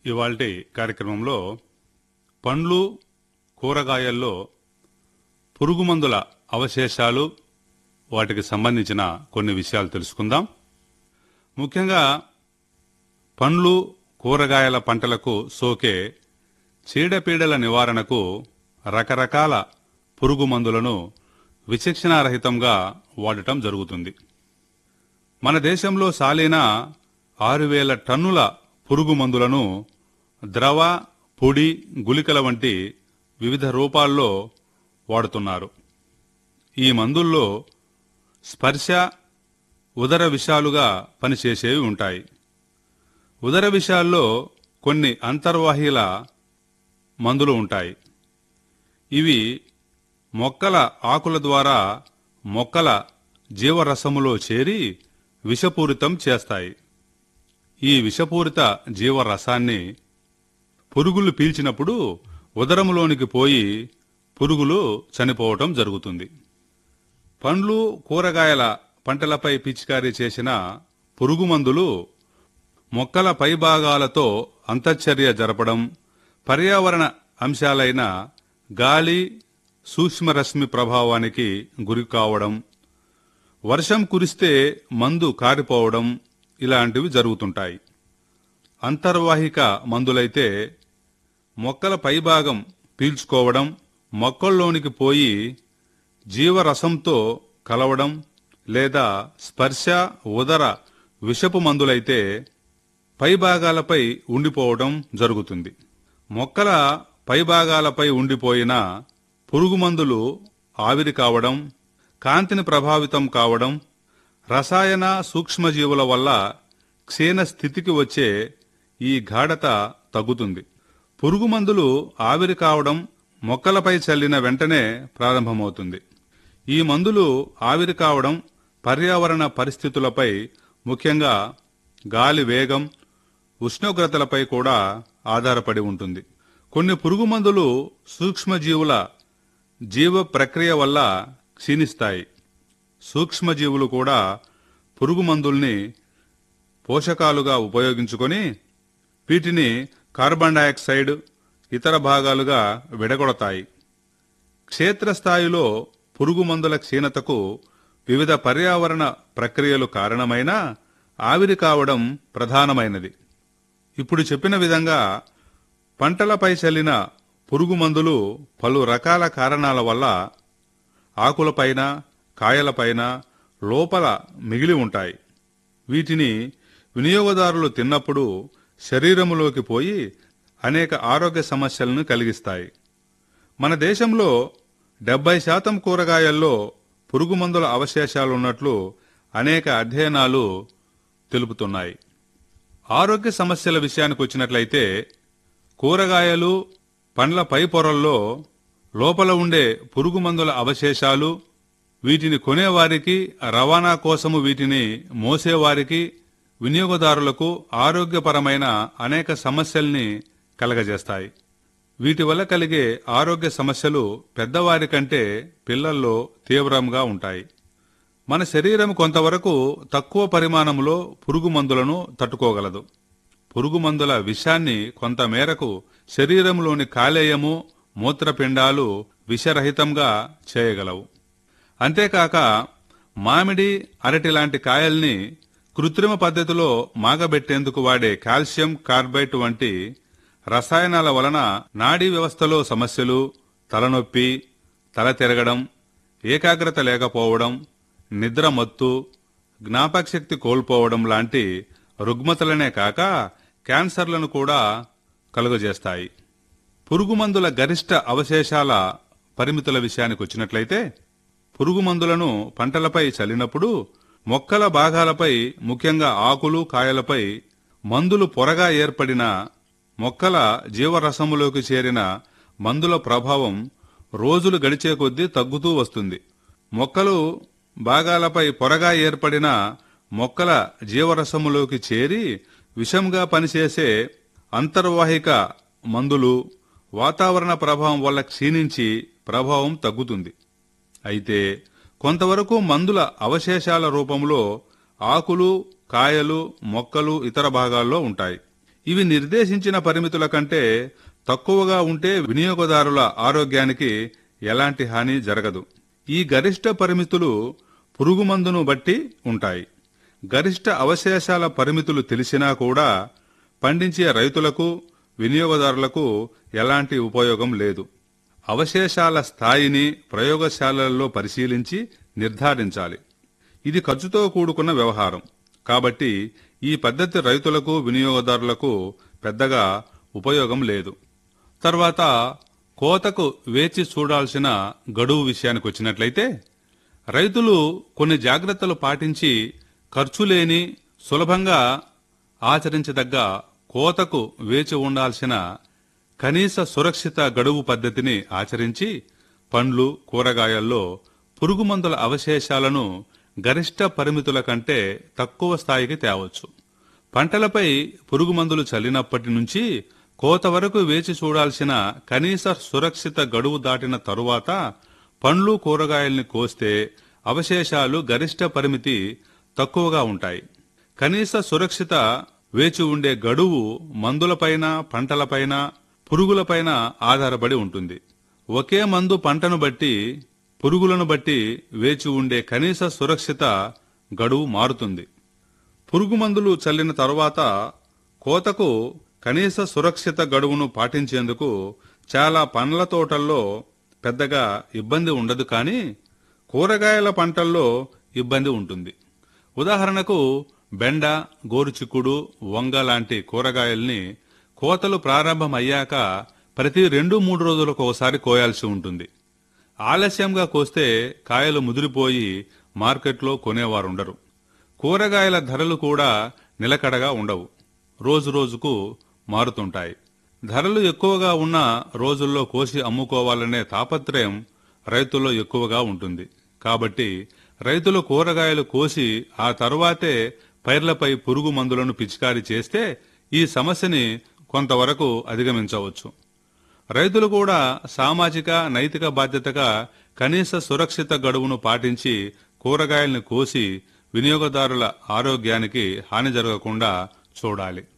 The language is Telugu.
ఇవాల్టి కార్యక్రమంలో పండ్లు కూరగాయల్లో పురుగుమందుల అవశేషాలు వాటికి సంబంధించిన కొన్ని విషయాలు తెలుసుకుందాం ముఖ్యంగా పండ్లు కూరగాయల పంటలకు సోకే చీడపీడల నివారణకు రకరకాల పురుగు మందులను విచక్షణారహితంగా వాడటం జరుగుతుంది మన దేశంలో సాలిన ఆరు వేల టన్నుల పురుగు మందులను ద్రవ పొడి గుళికల వంటి వివిధ రూపాల్లో వాడుతున్నారు ఈ మందుల్లో స్పర్శ ఉదర విషాలుగా పనిచేసేవి ఉంటాయి ఉదర విషాల్లో కొన్ని అంతర్వాహీల మందులు ఉంటాయి ఇవి మొక్కల ఆకుల ద్వారా మొక్కల జీవరసములో చేరి విషపూరితం చేస్తాయి ఈ విషపూరిత జీవరసాన్ని పురుగులు పీల్చినప్పుడు ఉదరములోనికి పోయి పురుగులు చనిపోవటం జరుగుతుంది పండ్లు కూరగాయల పంటలపై పిచికారీ చేసిన పురుగు మందులు మొక్కల పైభాగాలతో అంతఃచర్య జరపడం పర్యావరణ అంశాలైన గాలి సూక్ష్మరశ్మి ప్రభావానికి గురి కావడం వర్షం కురిస్తే మందు కారిపోవడం ఇలాంటివి జరుగుతుంటాయి అంతర్వాహిక మందులైతే మొక్కల పైభాగం పీల్చుకోవడం మొక్కల్లోనికి పోయి జీవరసంతో కలవడం లేదా స్పర్శ ఉదర విషపు మందులైతే పైభాగాలపై ఉండిపోవడం జరుగుతుంది మొక్కల పైభాగాలపై ఉండిపోయిన పురుగు మందులు ఆవిరి కావడం కాంతిని ప్రభావితం కావడం రసాయన సూక్ష్మజీవుల వల్ల క్షీణ స్థితికి వచ్చే ఈ గాఢత తగ్గుతుంది పురుగు మందులు ఆవిరి కావడం మొక్కలపై చల్లిన వెంటనే ప్రారంభమవుతుంది ఈ మందులు ఆవిరి కావడం పర్యావరణ పరిస్థితులపై ముఖ్యంగా గాలి వేగం ఉష్ణోగ్రతలపై కూడా ఆధారపడి ఉంటుంది కొన్ని పురుగు మందులు సూక్ష్మజీవుల జీవ ప్రక్రియ వల్ల క్షీణిస్తాయి సూక్ష్మజీవులు కూడా పురుగు మందుల్ని పోషకాలుగా ఉపయోగించుకొని వీటిని కార్బన్ డయాక్సైడ్ ఇతర భాగాలుగా విడగొడతాయి క్షేత్రస్థాయిలో పురుగు మందుల క్షీణతకు వివిధ పర్యావరణ ప్రక్రియలు కారణమైన ఆవిరి కావడం ప్రధానమైనది ఇప్పుడు చెప్పిన విధంగా పంటలపై చల్లిన పురుగు మందులు పలు రకాల కారణాల వల్ల ఆకులపైన కాయలపైన లోపల మిగిలి ఉంటాయి వీటిని వినియోగదారులు తిన్నప్పుడు శరీరములోకి పోయి అనేక ఆరోగ్య సమస్యలను కలిగిస్తాయి మన దేశంలో డెబ్బై శాతం కూరగాయల్లో పురుగు మందుల అవశేషాలున్నట్లు అనేక అధ్యయనాలు తెలుపుతున్నాయి ఆరోగ్య సమస్యల విషయానికి వచ్చినట్లయితే కూరగాయలు పండ్ల పై పొరల్లో లోపల ఉండే పురుగు మందుల అవశేషాలు వీటిని కొనేవారికి రవాణా కోసము వీటిని మోసేవారికి వినియోగదారులకు ఆరోగ్యపరమైన అనేక సమస్యల్ని కలగజేస్తాయి వీటి వల్ల కలిగే ఆరోగ్య సమస్యలు పెద్దవారి కంటే పిల్లల్లో తీవ్రంగా ఉంటాయి మన శరీరం కొంతవరకు తక్కువ పరిమాణంలో పురుగు మందులను తట్టుకోగలదు పురుగు మందుల విషాన్ని కొంత మేరకు శరీరంలోని కాలేయము మూత్రపిండాలు విషరహితంగా చేయగలవు అంతేకాక మామిడి అరటి లాంటి కాయల్ని కృత్రిమ పద్ధతిలో మాగబెట్టేందుకు వాడే కాల్షియం కార్బైట్ వంటి రసాయనాల వలన నాడీ వ్యవస్థలో సమస్యలు తలనొప్పి తల తిరగడం ఏకాగ్రత లేకపోవడం నిద్ర మత్తు జ్ఞాపకశక్తి కోల్పోవడం లాంటి రుగ్మతలనే కాక క్యాన్సర్లను కూడా కలుగజేస్తాయి పురుగు మందుల గరిష్ట అవశేషాల పరిమితుల విషయానికి వచ్చినట్లయితే పురుగు మందులను పంటలపై చల్లినప్పుడు మొక్కల భాగాలపై ముఖ్యంగా ఆకులు కాయలపై మందులు పొరగా ఏర్పడిన మొక్కల జీవరసములోకి చేరిన మందుల ప్రభావం రోజులు గడిచే కొద్దీ తగ్గుతూ వస్తుంది మొక్కలు భాగాలపై పొరగా ఏర్పడిన మొక్కల జీవరసములోకి చేరి విషంగా పనిచేసే అంతర్వాహిక మందులు వాతావరణ ప్రభావం వల్ల క్షీణించి ప్రభావం తగ్గుతుంది అయితే కొంతవరకు మందుల అవశేషాల రూపంలో ఆకులు కాయలు మొక్కలు ఇతర భాగాల్లో ఉంటాయి ఇవి నిర్దేశించిన పరిమితుల కంటే తక్కువగా ఉంటే వినియోగదారుల ఆరోగ్యానికి ఎలాంటి హాని జరగదు ఈ గరిష్ట పరిమితులు పురుగుమందును బట్టి ఉంటాయి గరిష్ట అవశేషాల పరిమితులు తెలిసినా కూడా పండించే రైతులకు వినియోగదారులకు ఎలాంటి ఉపయోగం లేదు అవశేషాల స్థాయిని ప్రయోగశాలల్లో పరిశీలించి నిర్ధారించాలి ఇది ఖర్చుతో కూడుకున్న వ్యవహారం కాబట్టి ఈ పద్ధతి రైతులకు వినియోగదారులకు పెద్దగా ఉపయోగం లేదు తర్వాత కోతకు వేచి చూడాల్సిన గడువు విషయానికి వచ్చినట్లయితే రైతులు కొన్ని జాగ్రత్తలు పాటించి ఖర్చు లేని సులభంగా ఆచరించదగ్గ కోతకు వేచి ఉండాల్సిన కనీస సురక్షిత గడువు పద్ధతిని ఆచరించి పండ్లు కూరగాయల్లో పురుగుమందుల అవశేషాలను గరిష్ట పరిమితుల కంటే తక్కువ స్థాయికి తేవచ్చు పంటలపై పురుగుమందులు చల్లినప్పటి నుంచి కోత వరకు వేచి చూడాల్సిన కనీస సురక్షిత గడువు దాటిన తరువాత పండ్లు కూరగాయల్ని కోస్తే అవశేషాలు గరిష్ట పరిమితి తక్కువగా ఉంటాయి కనీస సురక్షిత వేచి ఉండే గడువు మందులపైన పంటలపైన పురుగులపైన ఆధారపడి ఉంటుంది ఒకే మందు పంటను బట్టి పురుగులను బట్టి వేచి ఉండే కనీస సురక్షిత గడువు మారుతుంది పురుగు మందులు చల్లిన తరువాత కోతకు కనీస సురక్షిత గడువును పాటించేందుకు చాలా పండ్ల తోటల్లో పెద్దగా ఇబ్బంది ఉండదు కానీ కూరగాయల పంటల్లో ఇబ్బంది ఉంటుంది ఉదాహరణకు బెండ గోరుచిక్కుడు వంగ లాంటి కూరగాయల్ని కోతలు ప్రారంభమయ్యాక ప్రతి రెండు మూడు రోజులకు ఒకసారి కోయాల్సి ఉంటుంది ఆలస్యంగా కోస్తే కాయలు ముదిరిపోయి మార్కెట్లో కొనేవారుండరు కూరగాయల ధరలు కూడా నిలకడగా ఉండవు రోజు రోజుకు మారుతుంటాయి ధరలు ఎక్కువగా ఉన్న రోజుల్లో కోసి అమ్ముకోవాలనే తాపత్రయం రైతుల్లో ఎక్కువగా ఉంటుంది కాబట్టి రైతులు కూరగాయలు కోసి ఆ తరువాతే పైర్లపై పురుగు మందులను పిచికారీ చేస్తే ఈ సమస్యని కొంతవరకు అధిగమించవచ్చు రైతులు కూడా సామాజిక నైతిక బాధ్యతగా కనీస సురక్షిత గడువును పాటించి కూరగాయల్ని కోసి వినియోగదారుల ఆరోగ్యానికి హాని జరగకుండా చూడాలి